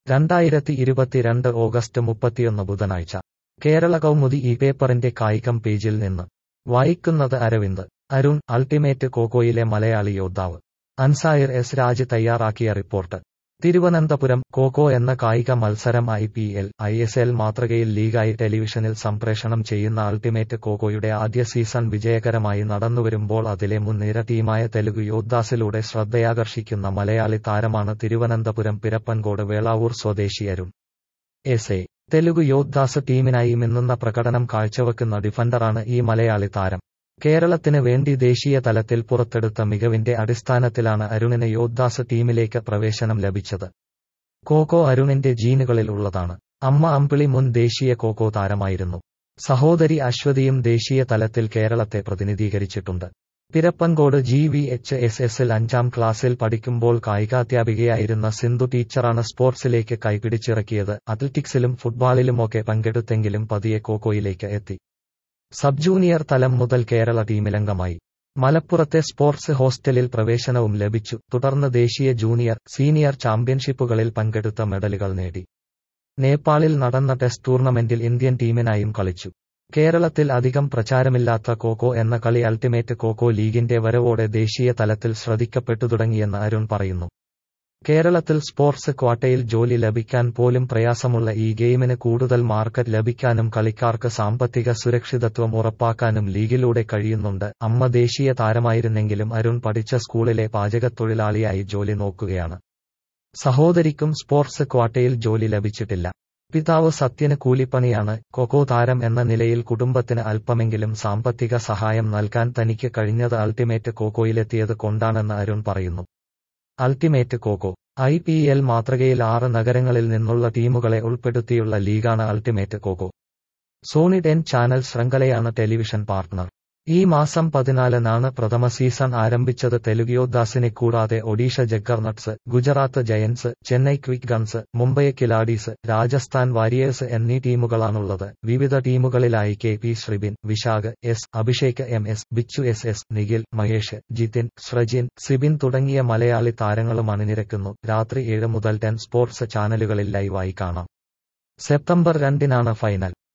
രണ്ടായിരത്തി ഇരുപത്തിരണ്ട് ഓഗസ്റ്റ് മുപ്പത്തിയൊന്ന് ബുധനാഴ്ച കേരള കൗമുദി ഈ പേപ്പറിന്റെ കായികം പേജിൽ നിന്ന് വായിക്കുന്നത് അരവിന്ദ് അരുൺ അൾട്ടിമേറ്റ് കോക്കോയിലെ മലയാളി യോദ്ധാവ് അൻസായർ എസ് രാജ് തയ്യാറാക്കിയ റിപ്പോർട്ട് തിരുവനന്തപുരം കോക്കോ എന്ന കായിക മത്സരം I P L I S L മാതൃകയിൽ ലീഗായി ടെലിവിഷനിൽ സംപ്രേഷണം ചെയ്യുന്ന അൾട്ടിമേറ്റ് കോക്കോയുടെ ആദ്യ സീസൺ വിജയകരമായി നടന്നുവരുമ്പോൾ അതിലെ മുൻനിര ടീമായ തെലുഗു യോദ്ധാസിലൂടെ ശ്രദ്ധയാകർഷിക്കുന്ന മലയാളി താരമാണ് തിരുവനന്തപുരം പിരപ്പൻകോട് വേളാവൂർ സ്വദേശി അരുൺ എസ് എ തെലുഗു യോദ്ധാസ് ടീമിനായി മിന്നുന്ന പ്രകടനം കാഴ്ചവെക്കുന്ന ഡിഫൻഡറാണ് ഈ മലയാളി താരം കേരളത്തിന് വേണ്ടി ദേശീയ തലത്തിൽ പുറത്തെടുത്ത മികവിന്റെ അടിസ്ഥാനത്തിലാണ് അരുണിന് യോദ്ധാസ് ടീമിലേക്ക് പ്രവേശനം ലഭിച്ചത് കോക്കോ അരുണിന്റെ ജീനുകളിൽ ഉള്ളതാണ് അമ്മ അമ്പിളി മുൻ ദേശീയ കോക്കോ താരമായിരുന്നു സഹോദരി അശ്വതിയും ദേശീയ തലത്തിൽ കേരളത്തെ പ്രതിനിധീകരിച്ചിട്ടുണ്ട് Pirappancode G V H S എസിൽ അഞ്ചാം ക്ലാസ്സിൽ പഠിക്കുമ്പോൾ കായികാധ്യാപികയായിരുന്ന സിന്ധു ടീച്ചറാണ് സ്പോർട്സിലേക്ക് കൈപിടിച്ചിറക്കിയത് അത്ലറ്റിക്സിലും ഫുട്ബോളിലുമൊക്കെ പങ്കെടുത്തെങ്കിലും പതിയെ കോക്കോയിലേക്ക് എത്തി സബ് ജൂനിയർ തലം മുതൽ കേരള ടീമിലംഗമായി മലപ്പുറത്തെ സ്പോർട്സ് ഹോസ്റ്റലിൽ പ്രവേശനവും ലഭിച്ചു തുടർന്ന് ദേശീയ ജൂനിയർ സീനിയർ ചാമ്പ്യൻഷിപ്പുകളിൽ പങ്കെടുത്ത മെഡലുകൾ നേടി നേപ്പാളിൽ നടന്ന ടെസ്റ്റ് ടൂർണമെന്റിൽ ഇന്ത്യൻ ടീമിനായും കളിച്ചു കേരളത്തിൽ അധികം പ്രചാരമില്ലാത്ത കോക്കോ എന്ന കളി അൾട്ടിമേറ്റ് കോക്കോ ലീഗിന്റെ വരവോടെ ദേശീയ തലത്തിൽ ശ്രദ്ധിക്കപ്പെട്ടു തുടങ്ങിയെന്ന് അരുൺ പറയുന്നു കേരളത്തിൽ സ്പോർട്സ് ക്വാട്ടയിൽ ജോലി ലഭിക്കാൻ പോലും പ്രയാസമുള്ള ഈ ഗെയിമിന് കൂടുതൽ മാർക്കറ്റ് ലഭിക്കാനും കളിക്കാർക്ക് സാമ്പത്തിക സുരക്ഷിതത്വം ഉറപ്പാക്കാനും ലീഗിലൂടെ കഴിയുന്നുണ്ട് അമ്മ ദേശീയ താരമായിരുന്നെങ്കിലും അരുൺ പഠിച്ച സ്കൂളിലെ പാചകത്തൊഴിലാളിയായി ജോലി നോക്കുകയാണ് സഹോദരിക്കും സ്പോർട്സ് ക്വാട്ടയിൽ ജോലി ലഭിച്ചിട്ടില്ല പിതാവ് സത്യന് കൂലിപ്പണിയാണ് കൊക്കോ താരം എന്ന നിലയിൽ കുടുംബത്തിന് അല്പമെങ്കിലും സാമ്പത്തിക സഹായം നൽകാൻ തനിക്ക് കഴിഞ്ഞത് അൾട്ടിമേറ്റ് കോക്കോയിലെത്തിയത് കൊണ്ടാണെന്ന് അരുൺ പറയുന്നു ultimate kho kho I P L മാതൃകയിൽ ആറ് നഗരങ്ങളിൽ നിന്നുള്ള ടീമുകളെ ഉൾപ്പെടുത്തിയുള്ള ലീഗാണ് ultimate kho kho Sony ten channel ശൃംഖലയാണ് ടെലിവിഷൻ പാർട്ട്ണർ ഈ മാസം പതിനാലിനാണ് പ്രഥമ സീസൺ ആരംഭിച്ചത് തെലുഗ് യോദ്ധാസിനെ കൂടാതെ Odisha Juggernauts Gujarat Giants Chennai Quick Guns Mumbai Khiladis Rajasthan Warriors എന്നീ ടീമുകളാണുള്ളത് വിവിധ ടീമുകളിലായി K P Sribin Vishakh S Abhishek M S Bichu S S Nikhil Mahesh Jithin Srajin Sibin തുടങ്ങിയ മലയാളി താരങ്ങളും അണിനിരക്കുന്നു രാത്രി ഏഴ് മുതൽ ടെൻ സ്പോർട്സ് ചാനലുകളിൽ ലൈവായി കാണാം സെപ്റ്റംബർ രണ്ടിനാണ് ഫൈനൽ